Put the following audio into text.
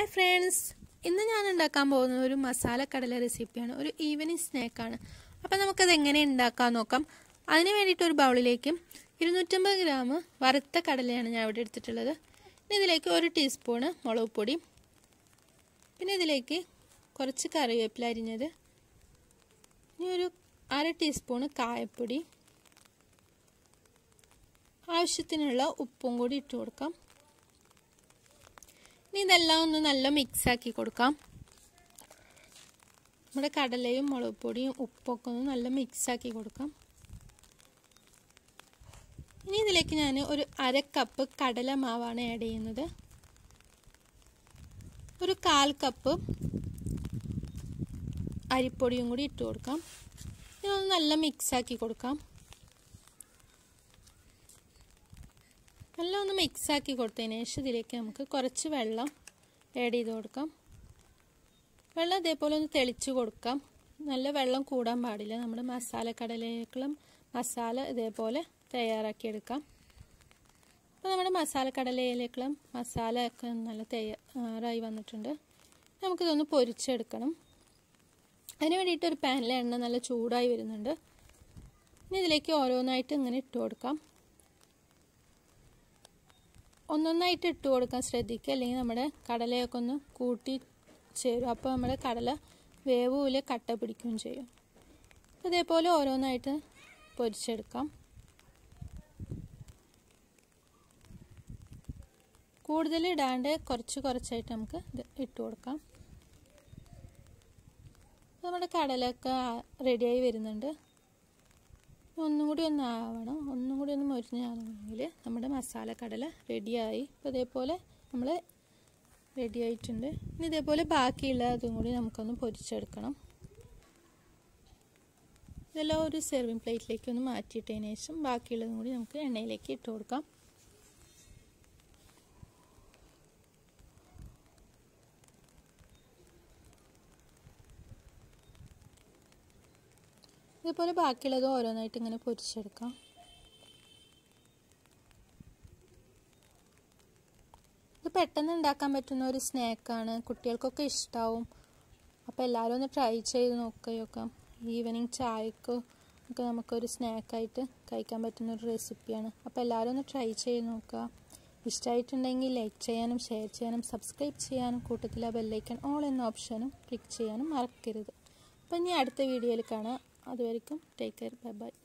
hi friends ഇന്ന് ഞാൻ ഉണ്ടാക്കാൻ പോകുന്നത് ഒരു മസാല കടല റെസിപ്പിയാണ് ഒരു ഈവനിങ് സ്നാക്കാണ് അപ്പം നമുക്കത് എങ്ങനെ ഉണ്ടാക്കാൻ നോക്കാം അതിന് വേണ്ടിയിട്ട് ഒരു ബൗളിലേക്ക് ഇരുന്നൂറ്റമ്പത് ഗ്രാം വറുത്ത കടലയാണ് ഞാൻ ഇവിടെ എടുത്തിട്ടുള്ളത് പിന്നെ ഇതിലേക്ക് ഒരു ടീസ്പൂണ് മുളക് പൊടി പിന്നെ ഇതിലേക്ക് കുറച്ച് കറിവേപ്പില അരിഞ്ഞത് ഇനി ഒരു അര ടീസ്പൂണ് കായപ്പൊടി ആവശ്യത്തിനുള്ള ഉപ്പും കൂടി ഇട്ട് കൊടുക്കാം ഇനി ഇതെല്ലാം ഒന്ന് നല്ല മിക്സ് ആക്കി കൊടുക്കാം നമ്മുടെ കടലയും മുളക് പൊടിയും ഉപ്പൊക്കെ ഒന്ന് നല്ല മിക്സ് ആക്കി കൊടുക്കാം ഇനി ഇതിലേക്ക് ഞാൻ ഒരു അര കപ്പ് കടല മാവാണ് ആഡ് ചെയ്യുന്നത് ഒരു കാൽ കപ്പ് അരിപ്പൊടിയും കൂടി ഇട്ട് കൊടുക്കാം ഇതൊന്ന് നല്ല മിക്സ് ആക്കി കൊടുക്കാം നല്ല ഒന്ന് മിക്സ് ആക്കി കൊടുത്തതിന് ശേഷം ഇതിലേക്ക് നമുക്ക് കുറച്ച് വെള്ളം ആഡ് ചെയ്ത് കൊടുക്കാം വെള്ളം ഇതേപോലെ ഒന്ന് തെളിച്ച് കൊടുക്കാം നല്ല വെള്ളം കൂടാൻ പാടില്ല നമ്മുടെ മസാല കടലേക്കുള്ള മസാല ഇതേപോലെ തയ്യാറാക്കിയെടുക്കാം അപ്പോൾ നമ്മുടെ മസാല കടലയിലേക്കുള്ള മസാല ഒക്കെ നല്ല തയ്യാറായി വന്നിട്ടുണ്ട് നമുക്കിതൊന്ന് പൊരിച്ചെടുക്കണം അതിന് വേണ്ടിയിട്ട് ഒരു പാനിൽ എണ്ണ നല്ല ചൂടായി വരുന്നുണ്ട് ഇനി ഇതിലേക്ക് ഓരോന്നായിട്ട് ഇങ്ങനെ ഇട്ട് കൊടുക്കാം ഒന്നൊന്നായിട്ട് ഇട്ട് കൊടുക്കാൻ ശ്രദ്ധിക്കുക അല്ലെങ്കിൽ നമ്മുടെ കടലയൊക്കെ ഒന്ന് കൂട്ടി ചേരും അപ്പോൾ നമ്മുടെ കടല വേവൂല കട്ട പിടിക്കുകയും ചെയ്യും ഇതേപോലെ ഓരോന്നായിട്ട് പൊരിച്ചെടുക്കാം കൂടുതൽ ഇടാണ്ട് കുറച്ച് കുറച്ചായിട്ട് നമുക്ക് ഇത് ഇട്ട് കൊടുക്കാം നമ്മുടെ കടലൊക്കെ റെഡിയായി വരുന്നുണ്ട് ഒന്നും കൂടി ഒന്ന് ആവണം ഒന്നും കൂടി ഒന്ന് മൊരിഞ്ഞാണെങ്കിൽ നമ്മുടെ മസാല കടല റെഡിയായി അപ്പോൾ ഇതേപോലെ നമ്മൾ റെഡി ആയിട്ടുണ്ട് ഇനി ഇതേപോലെ ബാക്കിയുള്ള അതും കൂടി നമുക്കൊന്ന് പൊരിച്ചെടുക്കണം ഇതെല്ലാം ഒരു സെർവിങ് പ്ലേറ്റിലേക്ക് ഒന്ന് മാറ്റിയിട്ടതിന് ശേഷം ബാക്കിയുള്ളതും കൂടി നമുക്ക് എണ്ണയിലേക്ക് ഇട്ട് കൊടുക്കാം ഇതുപോലെ ബാക്കിയുള്ളത് ഓരോന്നായിട്ട് ഇങ്ങനെ പൊരിച്ചെടുക്കാം ഇത് പെട്ടെന്ന് ഉണ്ടാക്കാൻ പറ്റുന്ന ഒരു സ്നാക്കാണ് കുട്ടികൾക്കൊക്കെ ഇഷ്ടമാവും അപ്പോൾ എല്ലാവരും ഒന്ന് ട്രൈ ചെയ്ത് നോക്കുകയൊക്കെ ഈവനിങ് ചായക്ക് ഒക്കെ നമുക്കൊരു സ്നാക്കായിട്ട് കഴിക്കാൻ പറ്റുന്ന ഒരു റെസിപ്പിയാണ് അപ്പോൾ എല്ലാവരും ഒന്ന് ട്രൈ ചെയ്ത് നോക്കുക ഇഷ്ടമായിട്ടുണ്ടെങ്കിൽ ലൈക്ക് ചെയ്യാനും ഷെയർ ചെയ്യാനും സബ്സ്ക്രൈബ് ചെയ്യാനും കൂട്ടത്തിൽ ആ ബെല്ലൈക്കൺ ഓൾ എന്ന ഓപ്ഷനും ക്ലിക്ക് ചെയ്യാനും മറക്കരുത് അപ്പോൾ ഇനി അടുത്ത വീഡിയോയിൽ കാണാം അതുവരെയും ടേക്ക് കെയർ ബൈ ബൈ